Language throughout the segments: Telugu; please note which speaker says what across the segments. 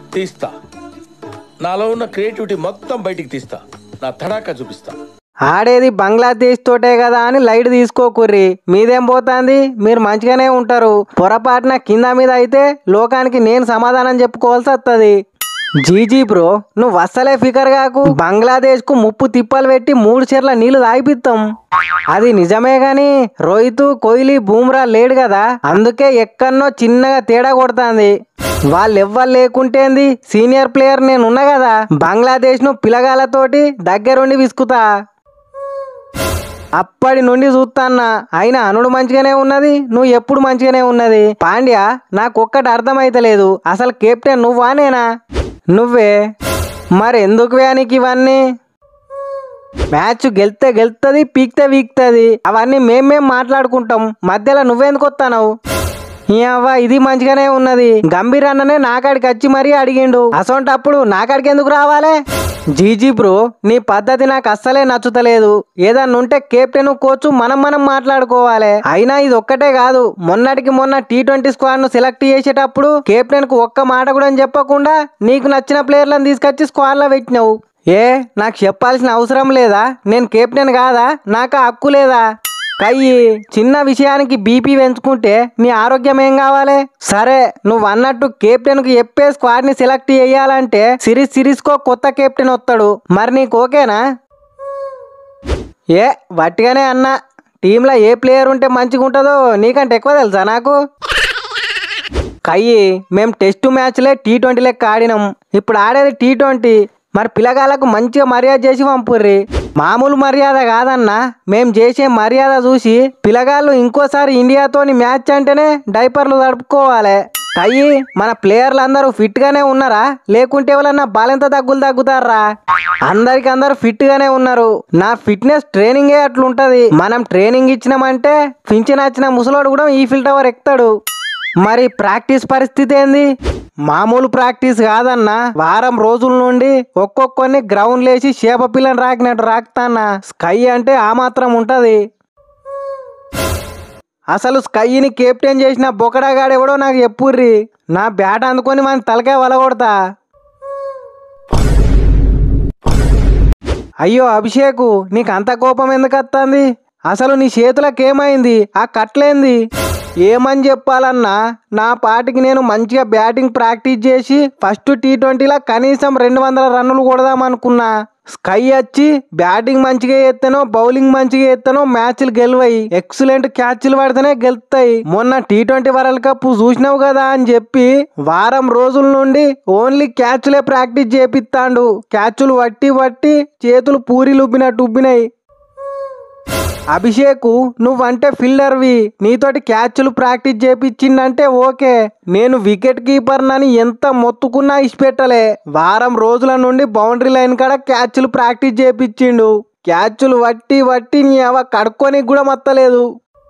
Speaker 1: తీస్తా నాలో ఉన్న క్రియేటివిటీ మొత్తం బయటికి తీస్తా నా తడాకా చూపిస్తా
Speaker 2: ఆడేది బంగ్లాదేశ్ తోటే కదా అని లైట్ తీసుకోకుర్రి మీదేం పోతాంది మీరు మంచిగానే ఉంటారు పొరపాటున కింద మీద అయితే లోకానికి నేను సమాధానం చెప్పుకోవాల్సి వస్తుంది జీజీ బ్రో నువ్వు అస్సలే ఫికర్ కాకు బంగ్లాదేశ్ కు ముప్పు తిప్పలు పెట్టి మూడు చెర్ల నీళ్లు తాగిపిస్తాం అది నిజమే గాని రోహిత్ కోహ్లీ బూమ్రా లేడు కదా అందుకే ఎక్కన్నో చిన్నగా తేడా కొడుతుంది వాళ్ళు ఎవ్వరు లేకుంటేంది సీనియర్ ప్లేయర్ నేను ఉన్నా కదా బంగ్లాదేశ్ ను పిలగాలతోటి దగ్గరుండి విసుకుతా అప్పటి నుండి చూస్తాన్నా అయినా అనుడు మంచిగానే ఉన్నది నువ్వు ఎప్పుడు మంచిగానే ఉన్నది పాండ్యా నాకు ఒక్కటి అర్థమైతలేదు అసలు కెప్టెన్ నువ్వా నేనా నువ్వే మరి ఎందుకు వేనికి ఇవన్నీ మ్యాచ్ గెలితే గెలుతుంది పీక్తే వీక్తుంది అవన్నీ మేమేం మాట్లాడుకుంటాం మధ్యలో నువ్వెందుకు వస్తానవు అవ్వ ఇది మంచిగానే ఉన్నది గంభీర్ అన్ననే నాకాడికి వచ్చి మరీ అడిగిండు అసొంటప్పుడు నాకాడికి ఎందుకు రావాలే జీజీ బ్రో నీ పద్ధతి నాకు అస్సలే నచ్చుతలేదు ఏదన్నా ఉంటే కెప్టెన్ కోచ్ మనం మనం మాట్లాడుకోవాలి అయినా ఇది ఒక్కటే కాదు మొన్నటికి మొన్న టీ ట్వంటీ స్క్వాడ్ ను సెలెక్ట్ చేసేటప్పుడు కెప్టెన్ కు ఒక్క మాట కూడా చెప్పకుండా నీకు నచ్చిన ప్లేయర్లను తీసుకొచ్చి స్క్వాడ్ లో పెట్టినావు ఏ నాకు చెప్పాల్సిన అవసరం లేదా నేను కెప్టెన్ కాదా నాకు ఆ హక్కు లేదా కయ్యి చిన్న విషయానికి బీపీ పెంచుకుంటే నీ ఆరోగ్యం ఏం కావాలి సరే నువ్వు అన్నట్టు కెప్టెన్ కు చెప్పే స్క్వాడ్ ని సెలెక్ట్ చేయాలంటే సిరీస్ సిరీస్ కో కొత్త కెప్టెన్ వస్తాడు మరి నీకు ఓకేనా ఏ వట్టిగానే అన్నా టీంలో ఏ ప్లేయర్ ఉంటే మంచిగా ఉంటుందో నీకంటే ఎక్కువ తెలుసా నాకు కయ్యి మేము టెస్ట్ మ్యాచ్లే టీ ట్వంటీ లెక్క ఆడినాం ఇప్పుడు ఆడేది టీ ట్వంటీ మరి పిల్లగాళ్ళకు మంచిగా మర్యాద చేసి పంపుర్రి మామూలు మర్యాద కాదన్నా మేం చేసే మర్యాద చూసి పిల్లగాళ్ళు ఇంకోసారి ఇండియాతోని మ్యాచ్ అంటేనే డైపర్లు తడుపుకోవాలి కయ్యి మన ప్లేయర్లు అందరూ ఫిట్ గానే ఉన్నారా లేకుంటే ఎవరన్నా బాలెంత దగ్గులు తగ్గుతారా అందరికి అందరూ ఫిట్ గానే ఉన్నారు నా ఫిట్నెస్ ట్రైనింగే అట్లుంటది మనం ట్రైనింగ్ ఇచ్చినామంటే పింఛన్ వచ్చిన ముసలోడు కూడా ఈ ఫిల్ టవర్ ఎక్కుతాడు మరి ప్రాక్టీస్ పరిస్థితి ఏంది మామూలు ప్రాక్టీస్ కాదన్నా వారం రోజుల నుండి ఒక్కొక్కరిని గ్రౌండ్ లేచి చేప పిల్లని రాకినట్టు రాకుతాన్నా స్కై అంటే ఆ మాత్రం ఉంటది అసలు స్కైని కెప్టెన్ చేసిన బొకడాగాడెవడో నాకు చెప్పుర్రి నా బ్యాట్ అందుకొని మన తలకాయ వలగొడతా అయ్యో అభిషేకు నీకు అంత కోపం ఎందుకు వస్తుంది అసలు నీ చేతులకు ఏమైంది ఆ కట్లేంది ఏమని చెప్పాలన్నా నా పాటికి నేను మంచిగా బ్యాటింగ్ ప్రాక్టీస్ చేసి ఫస్ట్ టీ ట్వంటీలో కనీసం రెండు వందల రన్నులు కొడదాం అనుకున్నా స్కై వచ్చి బ్యాటింగ్ మంచిగా చేస్తానో బౌలింగ్ మంచిగా చేస్తానో మ్యాచ్లు గెలవాయి ఎక్సలెంట్ క్యాచ్లు పడితేనే గెలుస్తాయి మొన్న టీ ట్వంటీ వరల్డ్ కప్ చూసినావు కదా అని చెప్పి వారం రోజుల నుండి ఓన్లీ క్యాచ్లే ప్రాక్టీస్ చేపిస్తాండు క్యాచ్లు వట్టి వట్టి చేతులు పూరీలు ఉబ్బినట్టు ఉబ్బినాయి అభిషేకు నువ్వంటే ఫీల్డర్వి నీతోటి క్యాచ్లు ప్రాక్టీస్ చేపించిందంటే ఓకే నేను వికెట్ కీపర్ నని ఎంత మొత్తుకున్నా ఇచ్చిపెట్టలే వారం రోజుల నుండి బౌండరీ లైన్ కాడ క్యాచ్లు ప్రాక్టీస్ చేపించిండు క్యాచ్లు వట్టి వట్టి నీ అవ కడుక్కొని కూడా మత్తలేదు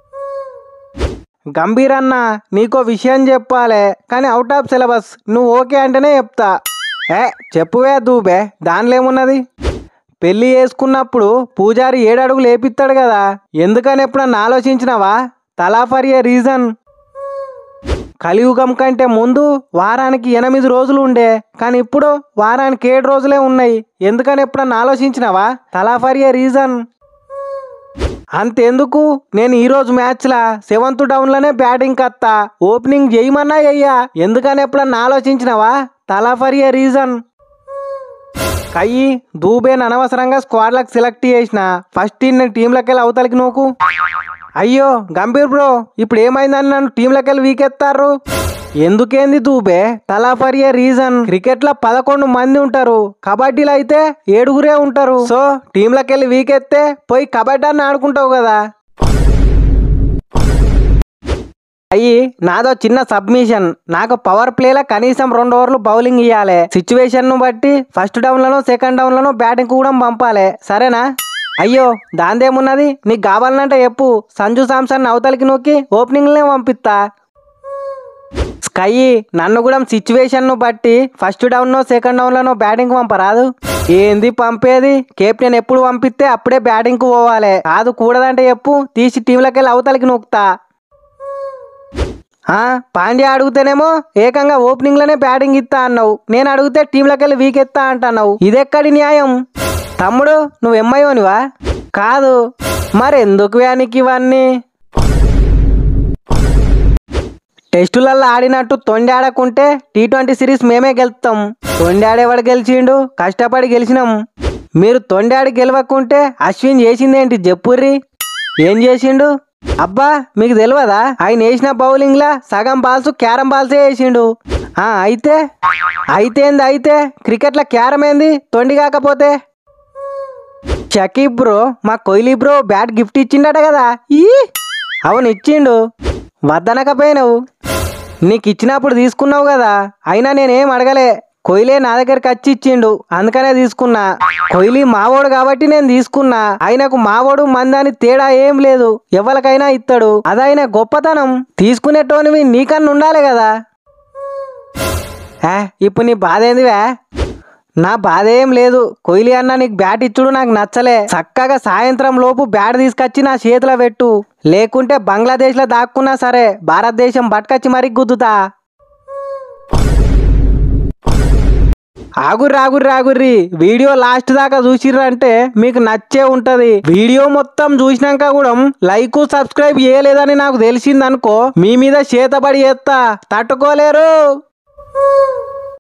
Speaker 2: గంభీర్ అన్న నీకో విషయం చెప్పాలే కానీ అవుట్ ఆఫ్ సిలబస్ నువ్వు ఓకే అంటేనే చెప్తా ఏ చెప్పువే దూబే దానిలో ఏమున్నది పెళ్లి చేసుకున్నప్పుడు పూజారి ఏడు అడుగులు లేపిస్తాడు కదా ఎందుకని ఎప్పుడన్నా ఆలోచించినావా తలా ఫర్ ఏ రీజన్ కలియుగం కంటే ముందు వారానికి ఎనిమిది రోజులు ఉండే కానీ ఇప్పుడు వారానికి ఏడు రోజులే ఉన్నాయి ఎందుకని ఎప్పుడన్నా ఆలోచించినావా తలా ఫర్ ఏ రీజన్ అంతెందుకు నేను ఈ రోజు మ్యాచ్లా సెవెంత్ డౌన్ లోనే బ్యాటింగ్ కత్తా ఓపెనింగ్ చేయమన్నా అయ్యా ఎందుకని ఎప్పుడన్నా ఆలోచించినావా తలా ఫర్ ఏ రీజన్ కయ్యి దూబేన్ అనవసరంగా స్క్వాడ్లకు సెలెక్ట్ చేసిన ఫస్ట్ నేను టీంలోకి వెళ్ళి అవతలికి నోకు అయ్యో గంభీర్ బ్రో ఇప్పుడు ఏమైందని నన్ను టీంలోకి వెళ్ళి వీకెత్తారు ఎందుకేంది దూబే తలా ఫర్ ఏ రీజన్ క్రికెట్ లో పదకొండు మంది ఉంటారు కబడ్డీలో అయితే ఏడుగురే ఉంటారు సో టీంలోకి వెళ్ళి వీకెత్తే పోయి కబడ్డీ అని ఆడుకుంటావు కదా అయ్యి నాదో చిన్న సబ్మిషన్ నాకు పవర్ ప్లేలో కనీసం రెండు ఓవర్లు బౌలింగ్ ఇవ్వాలి సిచ్యువేషన్ ను బట్టి ఫస్ట్ డౌన్ లను సెకండ్ డౌన్ లను బ్యాటింగ్ కూడా పంపాలి సరేనా అయ్యో దాందేమున్నది నీకు కావాలంటే చెప్పు సంజు సామ్సన్ అవతలికి నొక్కి ఓపెనింగ్ లే పంపిస్తా స్కై నన్ను కూడా సిచ్యువేషన్ ను బట్టి ఫస్ట్ డౌన్ నో సెకండ్ డౌన్ లోనో బ్యాటింగ్ పంపరాదు ఏంది పంపేది కెప్టెన్ ఎప్పుడు పంపిస్తే అప్పుడే బ్యాటింగ్ కు పోవాలి కాదు కూడదంటే చెప్పు తీసి టీంలోకి వెళ్ళి అవతలికి నొక్కుతా ఆ పాండ్యా అడిగితేనేమో ఏకంగా ఓపెనింగ్ లోనే బ్యాటింగ్ ఇస్తా అన్నావు నేను అడిగితే టీంలోకి వెళ్ళి వీక్ ఎత్తా అంటున్నావు ఇదెక్కడి న్యాయం తమ్ముడు నువ్వు ఎమ్మైవనివా కాదు మరి ఎందుకు వ్యానికి ఇవన్నీ టెస్టులల్లో ఆడినట్టు తొండి ఆడకుంటే టీ ట్వంటీ సిరీస్ మేమే గెలుస్తాం తొండి ఆడేవాడు గెలిచిండు కష్టపడి గెలిచినాం మీరు తొండి ఆడి గెలవకుంటే అశ్విన్ చేసిందేంటి చెప్పుర్రి ఏం చేసిండు అబ్బా మీకు తెలియదా ఆయన వేసిన బౌలింగ్ లా సగం బాల్స్ క్యారం బాల్సే వేసిండు ఆ అయితే అయితే ఏంది అయితే క్రికెట్లో క్యారం ఏంది తొండి కాకపోతే షకీబ్ బ్రో మా కోహ్లీ బ్రో బ్యాట్ గిఫ్ట్ ఇచ్చిండట కదా ఈ అవును ఇచ్చిండు వద్దనకపోయినావు నీకు ఇచ్చినప్పుడు తీసుకున్నావు కదా అయినా నేనేం అడగలే కోహ్లీ నా దగ్గరికి వచ్చి ఇచ్చిండు అందుకనే తీసుకున్నా కోహ్లీ మావోడు కాబట్టి నేను తీసుకున్నా ఆయనకు మావోడు మందని తేడా ఏం లేదు ఎవరికైనా ఇస్తాడు అదైన గొప్పతనం తీసుకునేటోనివి నీకన్నా ఉండాలి కదా ఏ ఇప్పుడు నీ బాధ ఏందివే నా బాధ ఏం లేదు కోహ్లీ అన్న నీకు బ్యాట్ ఇచ్చుడు నాకు నచ్చలే చక్కగా సాయంత్రం లోపు బ్యాట్ తీసుకొచ్చి నా చేతిలో పెట్టు లేకుంటే బంగ్లాదేశ్లో దాక్కున్నా సరే భారతదేశం బట్కచ్చి మరీ గుద్దుతా ఆగుర్రి ఆగుర్రి ఆగుర్రి వీడియో లాస్ట్ దాకా చూసిర్రంటే మీకు నచ్చే ఉంటది వీడియో మొత్తం చూసినాక కూడా లైక్ సబ్స్క్రైబ్ చేయలేదని నాకు తెలిసిందనుకో మీ మీద చేతబడి చేస్తా తట్టుకోలేరు